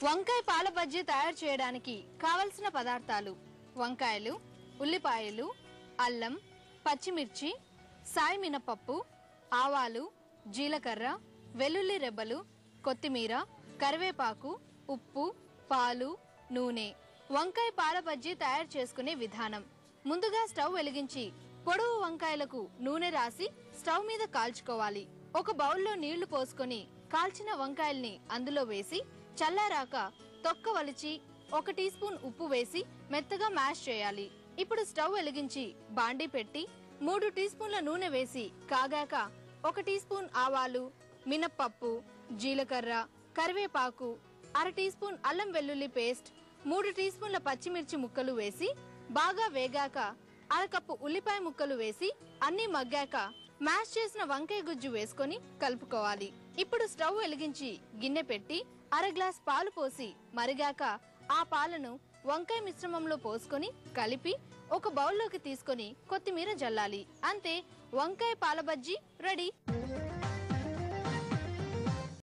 వంకాయ పాల బజ్జీ తయారు చేయడానికి కావలసిన పదార్థాలు వంకాయలు ఉల్లిపాయలు అల్లం పచ్చిమిర్చి సాయి మినపప్పు ఆవాలు జీలకర్ర వెల్లుల్లి రెబ్బలు కొత్తిమీర కరివేపాకు ఉప్పు పాలు నూనె వంకాయ పాల బజ్జీ తయారు చేసుకునే విధానం ముందుగా స్టవ్ వెలిగించి పొడవు వంకాయలకు నూనె రాసి స్టవ్ మీద కాల్చుకోవాలి ఒక బౌల్లో నీళ్లు పోసుకొని కాల్చిన వంకాయల్ని అందులో వేసి చల్లారాక తొక్క వలిచి ఒక టీ స్పూన్ ఉప్పు వేసి మెత్తగా మ్యాష్ చేయాలి ఇప్పుడు స్టవ్ వెలిగించి బాండి పెట్టి మూడు టీ స్పూన్ల నూనె వేసి కాగాక ఒక టీ స్పూన్ ఆవాలు మినప్పప్పు జీలకర్ర కరివేపాకు అర టీ స్పూన్ అల్లం వెల్లుల్లి పేస్ట్ మూడు టీ స్పూన్ల పచ్చిమిర్చి ముక్కలు వేసి బాగా వేగాక అరకప్పు ఉల్లిపాయ ముక్కలు వేసి అన్ని మగ్గాక మ్యాష్ చేసిన వంకాయ గుజ్జు వేసుకొని కలుపుకోవాలి ఇప్పుడు స్టవ్ వెలిగించి గిన్నె పెట్టి అర గ్లాస్ పాలు పోసి మరిగాక ఆ పాలను వంకాయ మిశ్రమంలో పోసుకొని కలిపి ఒక బౌల్లోకి తీసుకొని కొత్తిమీర జల్లాలి అంతే వంకాయ పాల బజ్జీ రెడీ